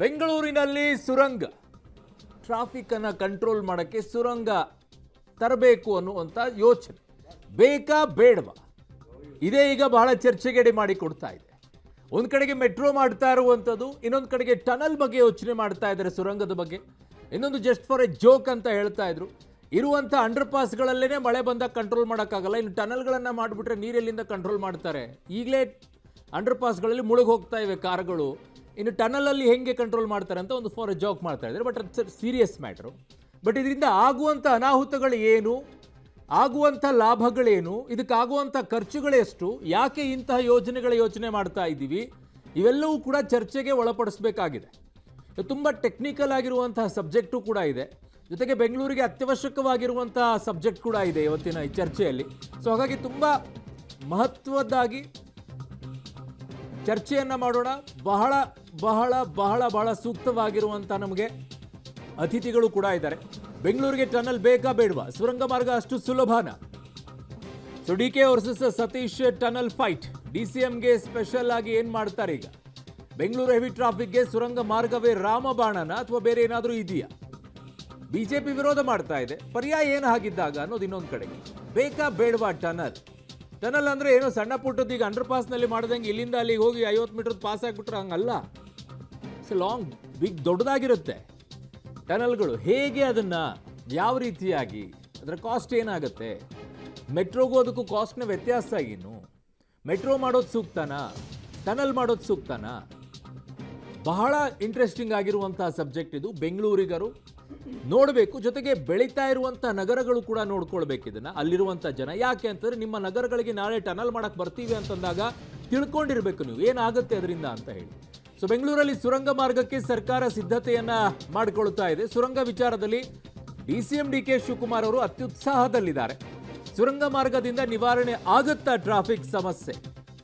ಬೆಂಗಳೂರಿನಲ್ಲಿ ಸುರಂಗ ಟ್ರಾಫಿಕ್ ಅನ್ನ ಕಂಟ್ರೋಲ್ ಮಾಡಕ್ಕೆ ಸುರಂಗ ತರಬೇಕು ಅನ್ನುವಂಥ ಯೋಚನೆ ಬೇಕಾ ಬೇಡವಾ ಇದೇ ಈಗ ಬಹಳ ಚರ್ಚೆಗೆಡೆ ಮಾಡಿ ಕೊಡ್ತಾ ಇದೆ ಒಂದು ಕಡೆಗೆ ಮೆಟ್ರೋ ಮಾಡ್ತಾ ಇರುವಂಥದ್ದು ಇನ್ನೊಂದು ಕಡೆಗೆ ಟನಲ್ ಬಗ್ಗೆ ಯೋಚನೆ ಮಾಡ್ತಾ ಇದ್ದಾರೆ ಸುರಂಗದ ಬಗ್ಗೆ ಇನ್ನೊಂದು ಜಸ್ಟ್ ಫಾರ್ ಎ ಜೋಕ್ ಅಂತ ಹೇಳ್ತಾ ಇದ್ರು ಇರುವಂಥ ಅಂಡರ್ ಪಾಸ್ಗಳಲ್ಲೇ ಮಳೆ ಬಂದಾಗ ಕಂಟ್ರೋಲ್ ಮಾಡೋಕ್ಕಾಗಲ್ಲ ಇನ್ನು ಟನಲ್ಗಳನ್ನು ಮಾಡಿಬಿಟ್ರೆ ನೀರೆಲ್ಲಿಂದ ಕಂಟ್ರೋಲ್ ಮಾಡ್ತಾರೆ ಈಗಲೇ ಅಂಡರ್ ಪಾಸ್ಗಳಲ್ಲಿ ಮುಳುಗಿ ಹೋಗ್ತಾ ಇವೆ ಕಾರುಗಳು ಇನ್ನು ಟನಲಲ್ಲಿ ಹೆಂಗೆ ಕಂಟ್ರೋಲ್ ಮಾಡ್ತಾರೆ ಅಂತ ಒಂದು ಫಾರ್ ಎ ಜೋಕ್ ಮಾಡ್ತಾ ಇದ್ದಾರೆ ಬಟ್ ಅದು ಸೀರಿಯಸ್ ಮ್ಯಾಟ್ರು ಬಟ್ ಇದರಿಂದ ಆಗುವಂಥ ಅನಾಹುತಗಳು ಏನು ಆಗುವಂಥ ಲಾಭಗಳೇನು ಇದಕ್ಕಾಗುವಂಥ ಖರ್ಚುಗಳೆಷ್ಟು ಯಾಕೆ ಇಂತಹ ಯೋಜನೆಗಳ ಯೋಚನೆ ಮಾಡ್ತಾ ಇದ್ದೀವಿ ಇವೆಲ್ಲವೂ ಕೂಡ ಚರ್ಚೆಗೆ ಒಳಪಡಿಸಬೇಕಾಗಿದೆ ಇದು ತುಂಬ ಟೆಕ್ನಿಕಲ್ ಆಗಿರುವಂತಹ ಸಬ್ಜೆಕ್ಟು ಕೂಡ ಇದೆ ಜೊತೆಗೆ ಬೆಂಗಳೂರಿಗೆ ಅತ್ಯವಶ್ಯಕವಾಗಿರುವಂತಹ ಸಬ್ಜೆಕ್ಟ್ ಕೂಡ ಇದೆ ಇವತ್ತಿನ ಈ ಚರ್ಚೆಯಲ್ಲಿ ಸೊ ಹಾಗಾಗಿ ತುಂಬ ಮಹತ್ವದ್ದಾಗಿ ಚರ್ಚೆಯನ್ನು ಮಾಡೋಣ ಬಹಳ ಬಹಳ ಬಹಳ ಬಹಳ ಸೂಕ್ತವಾಗಿರುವಂಥ ನಮಗೆ ಅತಿಥಿಗಳು ಕೂಡ ಇದ್ದಾರೆ ಬೆಂಗಳೂರಿಗೆ ಟನಲ್ ಬೇಕಾ ಬೇಡವಾ ಸುರಂಗ ಮಾರ್ಗ ಅಷ್ಟು ಸುಲಭನ so D K versus Satish tunnel fight D C ಎಂಗೆ ಸ್ಪೆಷಲ್ ಆಗಿ ಏನು ಮಾಡ್ತಾರೆ ಈಗ ಬೆಂಗಳೂರು ಹೆವಿ ಟ್ರಾಫಿಕ್ಗೆ ಸುರಂಗ ಮಾರ್ಗವೇ ರಾಮಬಾಣನ ಅಥವಾ ಬೇರೆ ಏನಾದರೂ ಇದೆಯಾ ಬಿಜೆಪಿ ವಿರೋಧ ಮಾಡ್ತಾ ಇದೆ ಪರ್ಯಾಯ ಏನು ಆಗಿದ್ದಾಗ ಅನ್ನೋದು ಇನ್ನೊಂದು ಕಡೆಗೆ ಬೇಕಾ ಬೇಡವಾ ಟನಲ್ ಟನಲ್ ಅಂದ್ರೆ ಏನೋ ಸಣ್ಣ ಪುಟ್ಟದ್ದು ಈಗ ಅಂಡರ್ ಪಾಸ್ನಲ್ಲಿ ಮಾಡ್ದಂಗೆ ಇಲ್ಲಿಂದ ಅಲ್ಲಿಗೆ ಹೋಗಿ ಐವತ್ತು ಮೀಟರ್ ಪಾಸ್ ಆಗಿಬಿಟ್ರೆ ಹಂಗಲ್ಲ ಇಟ್ಸ್ ಲಾಂಗ್ ಬಿಗ್ ದೊಡ್ಡದಾಗಿರುತ್ತೆ ಟನಲ್ಗಳು ಹೇಗೆ ಅದನ್ನ ಯಾವ ರೀತಿಯಾಗಿ ಅದರ ಕಾಸ್ಟ್ ಏನಾಗುತ್ತೆ ಮೆಟ್ರೋಗೂ ಅದಕ್ಕೂ ಕಾಸ್ಟ್ನ ವ್ಯತ್ಯಾಸ ಏನು ಮೆಟ್ರೋ ಮಾಡೋದು ಸೂಕ್ತನಾ ಟನಲ್ ಮಾಡೋದು ಸೂಕ್ತನಾ ಬಹಳ ಇಂಟ್ರೆಸ್ಟಿಂಗ್ ಆಗಿರುವಂತಹ ಸಬ್ಜೆಕ್ಟ್ ಇದು ಬೆಂಗಳೂರಿಗರು ನೋಡಬೇಕು ಜೊತೆಗೆ ಬೆಳೀತಾ ಇರುವಂಥ ನಗರಗಳು ಕೂಡ ನೋಡ್ಕೊಳ್ಬೇಕು ಇದನ್ನ ಅಲ್ಲಿರುವಂಥ ಜನ ಯಾಕೆ ಅಂತಂದ್ರೆ ನಿಮ್ಮ ನಗರಗಳಿಗೆ ನಾಳೆ ಟನಲ್ ಮಾಡಕ್ ಬರ್ತೀವಿ ಅಂತಂದಾಗ ತಿಳ್ಕೊಂಡಿರ್ಬೇಕು ನೀವು ಏನಾಗುತ್ತೆ ಅದರಿಂದ ಅಂತ ಹೇಳಿ ಸೊ ಬೆಂಗಳೂರಲ್ಲಿ ಸುರಂಗ ಮಾರ್ಗಕ್ಕೆ ಸರ್ಕಾರ ಸಿದ್ಧತೆಯನ್ನ ಮಾಡಿಕೊಳ್ತಾ ಇದೆ ಸುರಂಗ ವಿಚಾರದಲ್ಲಿ D C M D K Shivakumar ಅವರು ಅತ್ಯುತ್ಸಾಹದಲ್ಲಿದ್ದಾರೆ ಸುರಂಗ ಮಾರ್ಗದಿಂದ ನಿವಾರಣೆ ಆಗುತ್ತಾ ಟ್ರಾಫಿಕ್ ಸಮಸ್ಯೆ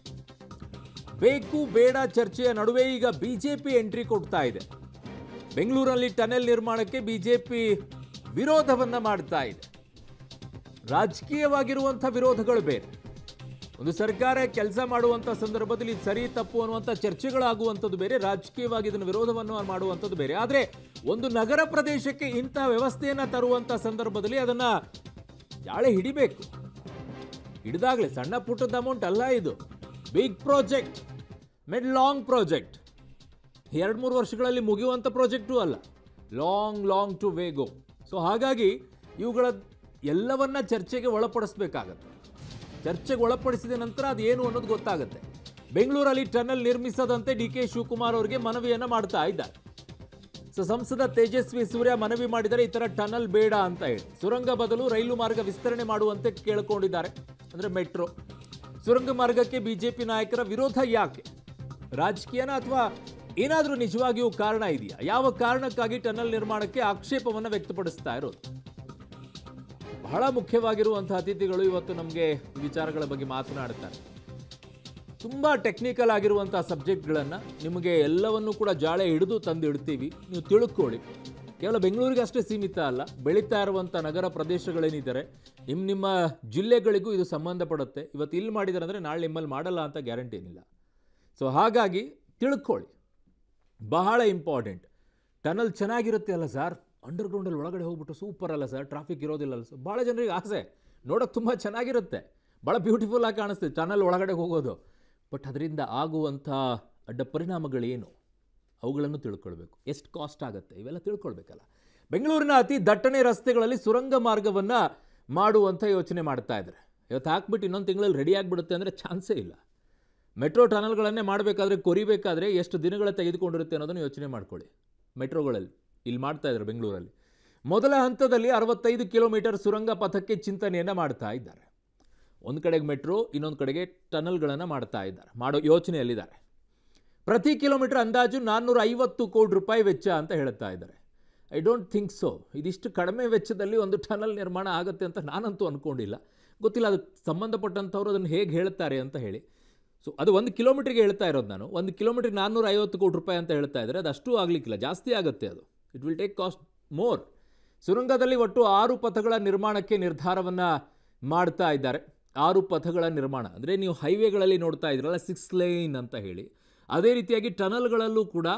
ಬೇಕು ಬೇಡ ಚರ್ಚೆಯ ನಡುವೆ ಈಗ ಬಿಜೆಪಿ ಎಂಟ್ರಿ ಕೊಡ್ತಾ ಇದೆ ಬೆಂಗಳೂರಲ್ಲಿ ಟನೆಲ್ ನಿರ್ಮಾಣಕ್ಕೆ ಬಿಜೆಪಿ ವಿರೋಧವನ್ನ ಮಾಡ್ತಾ ಇದೆ ರಾಜಕೀಯವಾಗಿರುವಂಥ ವಿರೋಧಗಳು ಬೇರೆ ಒಂದು ಸರ್ಕಾರ ಕೆಲಸ ಮಾಡುವಂಥ ಸಂದರ್ಭದಲ್ಲಿ ಇದು ಸರಿ ತಪ್ಪು ಅನ್ನುವಂಥ ಚರ್ಚೆಗಳಾಗುವಂಥದ್ದು ಬೇರೆ ರಾಜಕೀಯವಾಗಿ ಇದನ್ನು ವಿರೋಧವನ್ನು ಮಾಡುವಂಥದ್ದು ಬೇರೆ ಆದರೆ ಒಂದು ನಗರ ಪ್ರದೇಶಕ್ಕೆ ಇಂತಹ ವ್ಯವಸ್ಥೆಯನ್ನು ತರುವಂಥ ಸಂದರ್ಭದಲ್ಲಿ ಅದನ್ನ ಯಾಳೆ ಹಿಡಿಬೇಕು ಹಿಡಿದಾಗಲೇ ಸಣ್ಣ ಪುಟ್ಟದ ಅಮೌಂಟ್ ಅಲ್ಲ ಇದು big project med long project ಎರಡು ಮೂರು ವರ್ಷಗಳಲ್ಲಿ ಮುಗಿಯುವಂಥ ಪ್ರಾಜೆಕ್ಟು ಅಲ್ಲ long long to way go so ಹಾಗಾಗಿ ಇವುಗಳ ಎಲ್ಲವನ್ನ ಚರ್ಚೆಗೆ ಒಳಪಡಿಸ್ಬೇಕಾಗತ್ತೆ ಚರ್ಚೆಗೆ ಒಳಪಡಿಸಿದ ನಂತರ ಅದು ಏನು ಅನ್ನೋದು ಗೊತ್ತಾಗುತ್ತೆ ಬೆಂಗಳೂರಲ್ಲಿ ಟನಲ್ ನಿರ್ಮಿಸದಂತೆ ಡಿ ಕೆ ಶಿವಕುಮಾರ್ ಅವರಿಗೆ ಮನವಿಯನ್ನು ಮಾಡ್ತಾ ಇದ್ದಾರೆ ಸೊ ಸಂಸದ ತೇಜಸ್ವಿ ಸೂರ್ಯ ಮನವಿ ಮಾಡಿದರೆ ಈ ಥರ ಟನಲ್ ಬೇಡ ಅಂತ ಹೇಳಿ ಸುರಂಗ ಬದಲು ರೈಲು ಮಾರ್ಗ ವಿಸ್ತರಣೆ ಮಾಡುವಂತೆ ಕೇಳಿಕೊಂಡಿದ್ದಾರೆ ಅಂದರೆ ಮೆಟ್ರೋ ಸುರಂಗ ಮಾರ್ಗಕ್ಕೆ ಬಿಜೆಪಿ ನಾಯಕರ ವಿರೋಧ ಯಾಕೆ ರಾಜಕೀಯನ ಅಥವಾ ಏನಾದರೂ ನಿಜವಾಗಿಯೂ ಕಾರಣ ಇದೆಯಾ ಯಾವ ಕಾರಣಕ್ಕಾಗಿ ಟನಲ್ ನಿರ್ಮಾಣಕ್ಕೆ ಆಕ್ಷೇಪವನ್ನು ವ್ಯಕ್ತಪಡಿಸ್ತಾ ಇರೋದು ಬಹಳ ಮುಖ್ಯವಾಗಿರುವಂತಹ ಅತಿಥಿಗಳು ಇವತ್ತು ನಮಗೆ ಈ ವಿಚಾರಗಳ ಬಗ್ಗೆ ಮಾತನಾಡ್ತಾರೆ ತುಂಬ ಟೆಕ್ನಿಕಲ್ ಆಗಿರುವಂತಹ ಸಬ್ಜೆಕ್ಟ್ಗಳನ್ನು ನಿಮಗೆ ಎಲ್ಲವನ್ನೂ ಕೂಡ ಜಾಳೆ ಹಿಡಿದು ತಂದು ಇಡ್ತೀವಿ ನೀವು ತಿಳ್ಕೊಳ್ಳಿ ಕೇವಲ ಬೆಂಗಳೂರಿಗೆ ಅಷ್ಟೇ ಸೀಮಿತ ಅಲ್ಲ ಬೆಳೀತಾ ಇರುವಂಥ ನಗರ ಪ್ರದೇಶಗಳೇನಿದ್ದಾರೆ ನಿಮ್ಮ ನಿಮ್ಮ ಜಿಲ್ಲೆಗಳಿಗೂ ಇದು ಸಂಬಂಧಪಡುತ್ತೆ ಇವತ್ತು ಇಲ್ಲಿ ಮಾಡಿದ್ದಾರೆ ಅಂದರೆ ನಾಳೆ ನಿಮ್ಮಲ್ಲಿ ಮಾಡಲ್ಲ ಅಂತ ಗ್ಯಾರಂಟಿ ಏನಿಲ್ಲ ಸೊ ಹಾಗಾಗಿ ತಿಳ್ಕೊಳ್ಳಿ ಬಹಳ ಇಂಪಾರ್ಟೆಂಟ್ ಟನಲ್ ಚೆನ್ನಾಗಿರುತ್ತೆ ಅಲ್ಲ ಸರ್ ಅಂಡರ್ಗ್ರೌಂಡಲ್ಲಿ ಒಳಗಡೆ ಹೋಗ್ಬಿಟ್ಟು ಸೂಪರ್ ಅಲ್ಲ ಸರ್ ಟ್ರಾಫಿಕ್ ಇರೋದಿಲ್ಲ ಅಲ್ಲ ಸರ್ ಭಾಳ ಜನರಿಗೆ ಆಸೆ ನೋಡೋಕೆ ತುಂಬ ಚೆನ್ನಾಗಿರುತ್ತೆ ಭಾಳ ಬ್ಯೂಟಿಫುಲ್ ಆಗಿ ಕಾಣಿಸ್ತದೆ ಟನಲ್ ಒಳಗಡೆ ಹೋಗೋದು ಬಟ್ ಅದರಿಂದ ಆಗುವಂಥ ಅಡ್ಡ ಪರಿಣಾಮಗಳೇನು ಅವುಗಳನ್ನು ತಿಳ್ಕೊಳ್ಬೇಕು ಎಷ್ಟು ಕಾಸ್ಟ್ ಆಗುತ್ತೆ ಇವೆಲ್ಲ ತಿಳ್ಕೊಳ್ಬೇಕಲ್ಲ ಬೆಂಗಳೂರಿನ ಅತಿ ದಟ್ಟಣೆ ರಸ್ತೆಗಳಲ್ಲಿ ಸುರಂಗ ಮಾರ್ಗವನ್ನು ಮಾಡುವಂಥ ಯೋಚನೆ ಮಾಡ್ತಾ ಇದ್ದಾರೆ ಇವತ್ತು ಹಾಕ್ಬಿಟ್ಟು ಇನ್ನೊಂದು ತಿಂಗಳಲ್ಲಿ ರೆಡಿ ಆಗಿಬಿಡುತ್ತೆ ಅಂದರೆ ಚಾನ್ಸೇ ಇಲ್ಲ ಮೆಟ್ರೋ ಟನಲ್ಗಳನ್ನೇ ಮಾಡಬೇಕಾದ್ರೆ ಕೊರಿಬೇಕಾದ್ರೆ ಎಷ್ಟು ದಿನಗಳ ತೆಗೆದುಕೊಂಡಿರುತ್ತೆ ಅನ್ನೋದನ್ನು ಯೋಚನೆ ಮಾಡ್ಕೊಳ್ಳಿ ಮೆಟ್ರೋಗಳಲ್ಲಿ ಇಲ್ಲಿ ಮಾಡ್ತಾ ಇದ್ದಾರೆ ಬೆಂಗಳೂರಲ್ಲಿ ಮೊದಲ ಹಂತದಲ್ಲಿ ಅರವತ್ತೈದು ಕಿಲೋಮೀಟರ್ ಸುರಂಗ ಪಥಕ್ಕೆ ಚಿಂತನೆಯನ್ನು ಮಾಡ್ತಾ ಇದ್ದಾರೆ ಒಂದು ಕಡೆಗೆ ಮೆಟ್ರೋ ಇನ್ನೊಂದು ಕಡೆಗೆ ಟನಲ್ಗಳನ್ನು ಮಾಡ್ತಾ ಇದ್ದಾರೆ ಮಾಡೋ ಯೋಚನೆಯಲ್ಲಿದ್ದಾರೆ ಪ್ರತಿ ಕಿಲೋಮೀಟರ್ ಅಂದಾಜು ನಾನ್ನೂರ ಐವತ್ತು ಕೋಟಿ ರೂಪಾಯಿ ವೆಚ್ಚ ಅಂತ ಹೇಳ್ತಾ ಇದ್ದಾರೆ ಐ ಡೋಂಟ್ ಥಿಂಕ್ ಸೊ ಇದಿಷ್ಟು ಕಡಿಮೆ ವೆಚ್ಚದಲ್ಲಿ ಒಂದು ಟನಲ್ ನಿರ್ಮಾಣ ಆಗುತ್ತೆ ಅಂತ ನಾನಂತೂ ಅಂದ್ಕೊಂಡಿಲ್ಲ ಗೊತ್ತಿಲ್ಲ ಅದಕ್ಕೆ ಸಂಬಂಧಪಟ್ಟಂಥವ್ರು ಅದನ್ನು ಹೇಗೆ ಹೇಳ್ತಾರೆ ಅಂತ ಹೇಳಿ ಸೊ ಅದು ಒಂದು ಕಿಲೋಮೀಟ್ರಿಗೆ ಹೇಳ್ತಾ ಇರೋದು ನಾನು ಒಂದು ಕಿಲೋಮೀಟ್ರಿಗೆ ನಾನ್ನೂರ ಐವತ್ತು ಕೋಟಿ ರೂಪಾಯಿ ಅಂತ ಹೇಳ್ತಾ ಇದ್ದಾರೆ ಅದು ಅಷ್ಟು ಆಗಲಿಕ್ಕಿಲ್ಲ ಜಾಸ್ತಿ ಆಗುತ್ತೆ ಅದು it will take cost more ಸುರಂಗದಲ್ಲಿ ಒಟ್ಟು ಆರು ಪಥಗಳ ನಿರ್ಮಾಣಕ್ಕೆ ನಿರ್ಧಾರವನ್ನು ಮಾಡ್ತಾ ಇದ್ದಾರೆ ಆರು ಪಥಗಳ ನಿರ್ಮಾಣ ಅಂದರೆ ನೀವು ಹೈವೇಗಳಲ್ಲಿ ನೋಡ್ತಾ ಇದ್ರಲ್ಲ ಸಿಕ್ಸ್ ಲೈನ್ ಅಂತ ಹೇಳಿ ಅದೇ ರೀತಿಯಾಗಿ ಟನಲ್ಗಳಲ್ಲೂ ಕೂಡ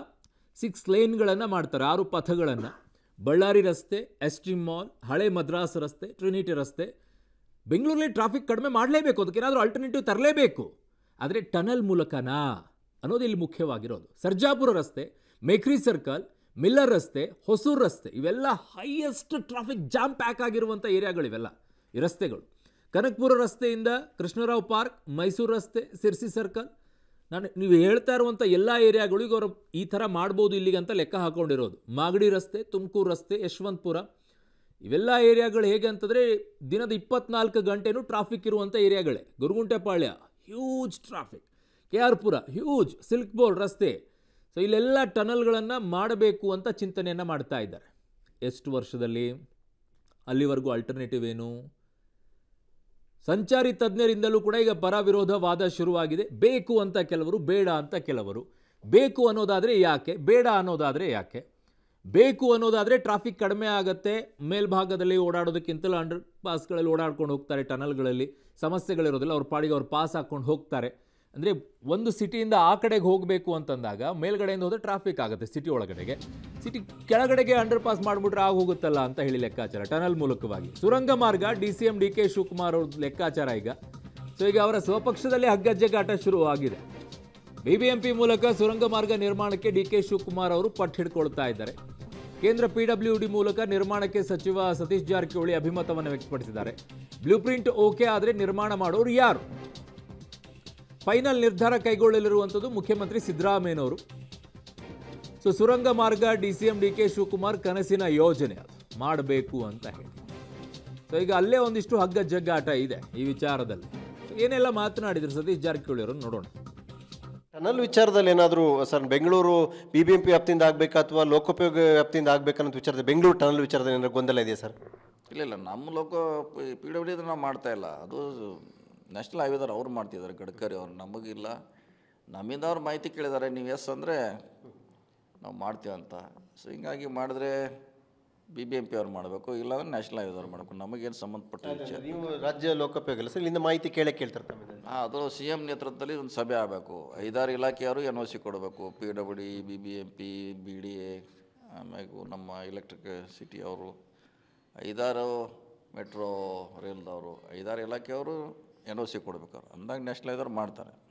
ಸಿಕ್ಸ್ ಲೇನ್ಗಳನ್ನು ಮಾಡ್ತಾರೆ ಆರು ಪಥಗಳನ್ನು ಬಳ್ಳಾರಿ ರಸ್ತೆ ಎಸ್ ಟಿ ಮಾಲ್ ಹಳೆ ಮದ್ರಾಸ್ ರಸ್ತೆ ಟ್ರಿನಿಟಿ ರಸ್ತೆ ಬೆಂಗಳೂರಲ್ಲಿ ಟ್ರಾಫಿಕ್ ಕಡಿಮೆ ಮಾಡಲೇಬೇಕು ಅದಕ್ಕೆ ಏನಾದರೂ ಆಲ್ಟರ್ನೇಟಿವ್ ತರಲೇಬೇಕು ಆದರೆ ಟನಲ್ ಮೂಲಕನಾ ಅನ್ನೋದು ಇಲ್ಲಿ ಮುಖ್ಯವಾಗಿರೋದು ಸರ್ಜಾಪುರ ರಸ್ತೆ ಮೇಕ್ರಿ ಸರ್ಕಲ್ ಮಿಲ್ಲರ್ ರಸ್ತೆ ಹೊಸೂರು ರಸ್ತೆ ಇವೆಲ್ಲ ಹೈಯೆಸ್ಟ್ ಟ್ರಾಫಿಕ್ ಜಾಮ್ ಪ್ಯಾಕ್ ಆಗಿರುವಂಥ ಏರಿಯಾಗಳಿವೆಲ್ಲ ಈ ರಸ್ತೆಗಳು ಕನಕಪುರ ರಸ್ತೆಯಿಂದ ಕೃಷ್ಣರಾವ್ ಪಾರ್ಕ್ ಮೈಸೂರು ರಸ್ತೆ ಸಿರ್ಸಿ ಸರ್ಕಲ್ ನಾನು ನೀವು ಹೇಳ್ತಾ ಇರುವಂಥ ಎಲ್ಲ ಏರಿಯಾಗಳಿಗೂ ಅವರು ಈ ಥರ ಮಾಡ್ಬೋದು ಇಲ್ಲಿಗೆ ಅಂತ ಲೆಕ್ಕ ಹಾಕೊಂಡಿರೋದು ಮಾಗಡಿ ರಸ್ತೆ ತುಮಕೂರು ರಸ್ತೆ ಯಶವಂತಪುರ ಇವೆಲ್ಲ ಏರಿಯಾಗಳು ಹೇಗೆ ಅಂತಂದರೆ ದಿನದ ಇಪ್ಪತ್ನಾಲ್ಕು ಗಂಟೆನೂ ಟ್ರಾಫಿಕ್ ಇರುವಂಥ ಏರಿಯಾಗಳೇ Goraguntepalya huge traffic K R Puram huge silk board ರಸ್ತೆ ಸೊ ಇಲ್ಲೆಲ್ಲ ಟನಲ್ಗಳನ್ನು ಮಾಡಬೇಕು ಅಂತ ಚಿಂತನೆಯನ್ನು ಮಾಡ್ತಾ ಇದ್ದಾರೆ ಎಷ್ಟು ವರ್ಷದಲ್ಲಿ ಅಲ್ಲಿವರೆಗೂ ಆಲ್ಟರ್ನೇಟಿವ್ ಏನು ಸಂಚಾರಿ ತಜ್ಞರಿಂದಲೂ ಕೂಡ ಈಗ ಪರ ವಿರೋಧ ವಾದ ಶುರುವಾಗಿದೆ ಬೇಕು ಅಂತ ಕೆಲವರು ಬೇಡ ಅಂತ ಕೆಲವರು ಬೇಕು ಅನ್ನೋದಾದರೆ ಯಾಕೆ ಬೇಡ ಅನ್ನೋದಾದರೆ ಯಾಕೆ ಬೇಕು ಅನ್ನೋದಾದರೆ ಟ್ರಾಫಿಕ್ ಕಡಿಮೆ ಆಗುತ್ತೆ ಮೇಲ್ಭಾಗದಲ್ಲಿ ಓಡಾಡೋದಕ್ಕಿಂತಲೂ ಅಂಡರ್ ಪಾಸ್ಗಳಲ್ಲಿ ಓಡಾಡ್ಕೊಂಡು ಹೋಗ್ತಾರೆ ಟನಲ್ಗಳಲ್ಲಿ ಸಮಸ್ಯೆಗಳಿರೋದಿಲ್ಲ ಅವ್ರ ಪಾಡಿಗೆ ಅವ್ರು ಪಾಸ್ ಹಾಕ್ಕೊಂಡು ಹೋಗ್ತಾರೆ ಅಂದರೆ ಒಂದು ಸಿಟಿಯಿಂದ ಆ ಕಡೆಗೆ ಹೋಗಬೇಕು ಅಂತಂದಾಗ ಮೇಲ್ಗಡೆಯಿಂದ ಹೋದರೆ ಟ್ರಾಫಿಕ್ ಆಗುತ್ತೆ ಸಿಟಿ ಒಳಗಡೆಗೆ ಸಿಟಿ ಕೆಳಗಡೆಗೆ ಅಂಡರ್ ಪಾಸ್ ಮಾಡಿಬಿಟ್ರೆ ಆಗ ಹೋಗುತ್ತಲ್ಲ ಅಂತ ಹೇಳಿ ಲೆಕ್ಕಾಚಾರ ಟನಲ್ ಮೂಲಕವಾಗಿ ಸುರಂಗ ಮಾರ್ಗ D C M D K Shivakumar ಅವ್ರ ಲೆಕ್ಕಾಚಾರ ಈಗ ಸೊ ಈಗ ಅವರ ಸ್ವಪಕ್ಷದಲ್ಲಿ ಹಗ್ಗಜ್ಜಗಾಟ ಶುರುವಾಗಿದೆ ಬಿಬಿಎಂಪಿ ಮೂಲಕ ಸುರಂಗ ಮಾರ್ಗ ನಿರ್ಮಾಣಕ್ಕೆ ಡಿ ಕೆ ಶಿವಕುಮಾರ್ ಅವರು ಪಟ್ಟು ಹಿಡ್ಕೊಳ್ತಾ ಇದ್ದಾರೆ ಕೇಂದ್ರ ಪಿಡಬ್ಲ್ಯೂ ಡಿ ಮೂಲಕ ನಿರ್ಮಾಣಕ್ಕೆ ಸಚಿವ ಸತೀಶ್ ಜಾರಕಿಹೊಳಿ ಅಭಿಮತವನ್ನು ವ್ಯಕ್ತಪಡಿಸಿದ್ದಾರೆ ಬ್ಲೂ ಪ್ರಿಂಟ್ ಓಕೆ ಆದರೆ ನಿರ್ಮಾಣ ಮಾಡೋರು ಯಾರು ಫೈನಲ್ ನಿರ್ಧಾರ ಕೈಗೊಳ್ಳಲಿರುವಂಥದ್ದು ಮುಖ್ಯಮಂತ್ರಿ ಸಿದ್ದರಾಮಯ್ಯನವರು ಸೊ ಸುರಂಗ ಮಾರ್ಗ D C M D K Shivakumar ಕನಸಿನ ಯೋಜನೆ ಅದು ಮಾಡಬೇಕು ಅಂತ ಹೇಳಿ ಸೊ ಈಗ ಅಲ್ಲೇ ಒಂದಿಷ್ಟು ಹಗ್ಗ ಜಗ್ಗಾಟ ಇದೆ ಈ ವಿಚಾರದಲ್ಲಿ So ಏನೆಲ್ಲ ಮಾತನಾಡಿದ್ರು ಸತೀಶ್ ಜಾರಕಿಹೊಳಿ ಅವರನ್ನು ನೋಡೋಣ ಟನಲ್ ವಿಚಾರದಲ್ಲಿ ಏನಾದರೂ sir Bengaluru B B M P ವ್ಯಾಪ್ತಿಯಿಂದ ಆಗಬೇಕಾ ಅಥವಾ ಲೋಕೋಪಯೋಗ ವ್ಯಾಪ್ತಿಯಿಂದ ಆಗಬೇಕನ್ನೋ ವಿಚಾರದ ಬೆಂಗಳೂರು ಟನಲ್ ವಿಚಾರದಲ್ಲಿ ಏನಾದ್ರು ಗೊಂದಲ ಇದೆಯಾ ಸರ್ ಇಲ್ಲ ಇಲ್ಲ ನಮ್ಮ ಲೋಕ ಪಿ ಡಬ್ಲ್ಯೂ ಡಿ ನಾವು ಮಾಡ್ತಾ ಇಲ್ಲ ಅದು ನ್ಯಾಷನಲ್ ಹೈವೇದವ್ರು ಅವ್ರು ಮಾಡ್ತಿದ್ದಾರೆ ಗಡ್ಕರಿ ಅವ್ರು ನಮಗಿಲ್ಲ ನಮ್ಮಿಂದ ಅವ್ರು ಮಾಹಿತಿ ಕೇಳಿದ್ದಾರೆ ನೀವು ಎಸ್ ಅಂದರೆ ನಾವು ಮಾಡ್ತೀವಿ ಅಂತ ಸೊ ಹಿಂಗಾಗಿ ಮಾಡಿದ್ರೆ ಬಿ ಬಿ ಎಂ ಪಿ ಅವ್ರು ಮಾಡಬೇಕು ಇಲ್ಲಾಂದ್ರೆ ನ್ಯಾಷನಲ್ ಹೈವೇದವ್ರು ಮಾಡಬೇಕು ನಮಗೇನು ಸಂಬಂಧಪಟ್ಟ ವಿಷಯ ನೀವು ರಾಜ್ಯ ಲೋಕೋಪಯೋಗ ಇಲ್ಲ ಸರ್ ಇಲ್ಲಿಂದ ಮಾಹಿತಿ ಕೇಳೇ ಕೇಳ್ತಾರೆ ತಮ್ಮಿಂದ. ಹಾಂ ಅದು ಸಿ ಎಮ್ ನೇತೃತ್ವದಲ್ಲಿ ಒಂದು ಸಭೆ ಆಗಬೇಕು ಐದಾರು ಇಲಾಖೆಯವರು ಎನ್ ಒ ಸಿ ಕೊಡಬೇಕು P W D B B M P B D A ಆಮ್ಯಾಗ ನಮ್ಮ ಎಲೆಕ್ಟ್ರಿಕ್ ಸಿಟಿ ಅವರು ಐದಾರು ಮೆಟ್ರೋ ರೈಲ್ದವರು ಐದಾರು ಇಲಾಖೆಯವರು ಎನ್ ಒ ಸಿ ಕೊಡ್ಬೇಕು ಅವ್ರು ಅಂದಾಗ ನ್ಯಾಷನಲ್ ಐದವ್ರು ಮಾಡ್ತಾರೆ